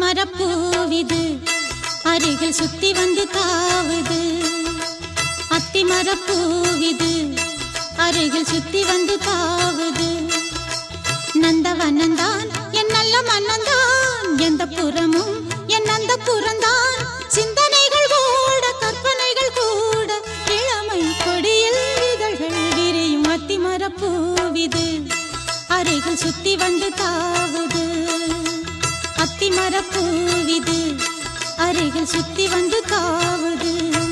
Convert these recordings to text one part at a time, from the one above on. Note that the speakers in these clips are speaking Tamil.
மரப்பூவிது அருகில் சுத்தி வந்து தாவுது அத்தி மரப்பூவிது அருகில் சுத்தி வந்து தாவுது நந்தவனந்தான் என் நல்ல மன்னந்தான் எந்த புறமும் என் அந்த புறந்தான் சிந்தனைகள் ஓட கற்பனைகள் கூட இளமை கொடியில் இதழ்கள் விரியும் அத்தி மரப்பூவிது அருகில் சுத்தி வந்து தாவுது அத்தி மரப்பூவிது அருகில் சுத்தி வந்து தாவுது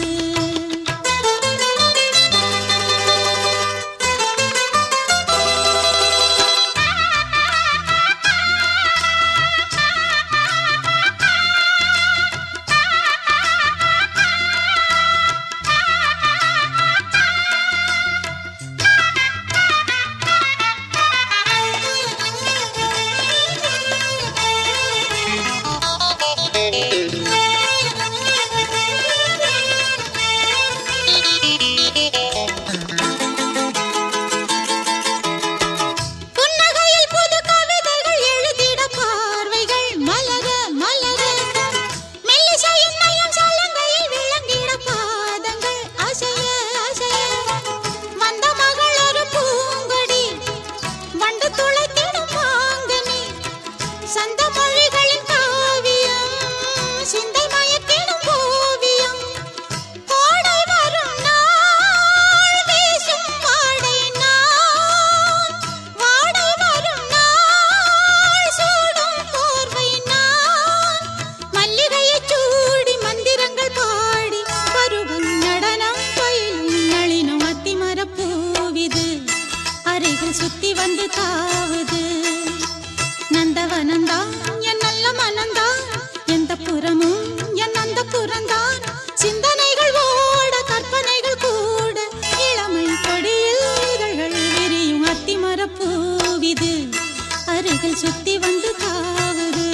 புன்னகையில் புது கவிதைகள் எழுதிட பார்வைகள் மலர மலர மெல்லிசையின் நயம் சலங்கையில் விளங்கிட பாதங்கள் அசைய அசைய வந்த மகள் ஒரு பூங்கொடி வண்டு துளைத்திடும் மாங்கனி சந்த மொழிகளின் காவியம் சிந்தை மயக்கிடும் ஓவியம் கோடை வரும் நாள் வீசும் வாடை நான் வாடை வரும் நாள் சூடும் போர்வை நான் மல்லிகையைச் சூடி மந்திரங்கள் பாடி பருவம் நடனம் பயிலும் நளினம் அத்திமரப் பூவிது அருகில் சுத்தி வந்து தாவுது நந்தவனந்தான் என் நல்ல மனந்தான் எந்த புறமும் என் அந்த புறந்தான் சிந்தனைகள் ஓட கற்பனைகள் கூட இளமை கொடியில் இதழ்கள் விரியும் அத்திமரப் பூவிது அருகில் சுத்தி வந்து தாவுது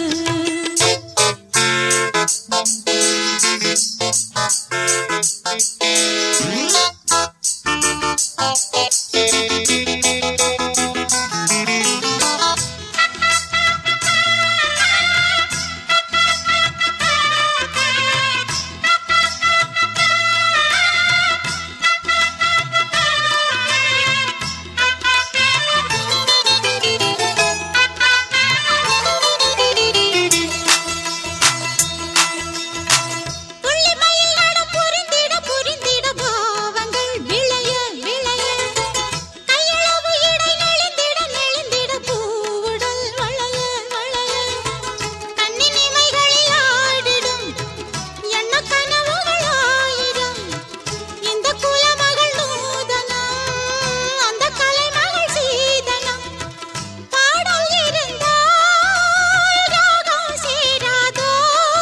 புள்ளிமயில் நடம் புரிந்திட புரிந்திட பாவங்கள் விளைய விளைய கையளவு இடை நெளிந்திட நெளிந்திட பூவுடல் வளைய வளைய கண்ணின் இமைகளில் ஆடிடும் எண்ண கனவுகள் ஆயிரம் இந்த குலமகள் நூதனம் அந்த கலைமகள் சீதனம் பாடல் இருந்தால் ராகம் சேராதோ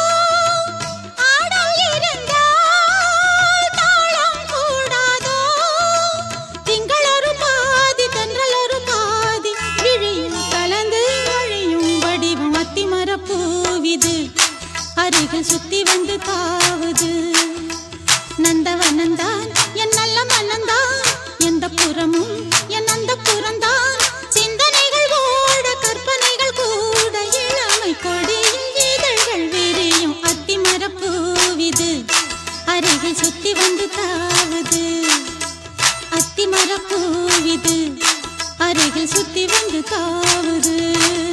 ஆடல் இருந்தால் தாளம் கூடாதோ திங்கள் ஒரு பாதி தென்றல் ஒரு பாதி விழியில் கலந்து வழியும் வடிவம் அத்திமரப் பூவிது அருகில் சுத்தி வந்து தாவுது நந்தவனந்தான் என் நல்ல மனந்தான் எந்த புறமும் என் அந்த புறந்தான் சிந்தனைகள் ஓட கற்பனைகள் கூட இளமை கொடியில் இதழ்கள் விரியும் அத்திமரப் பூவிது அருகில் சுத்தி வந்து தாவுது அத்திமரப் பூவிது அருகில் சுத்தி வந்து தாவுது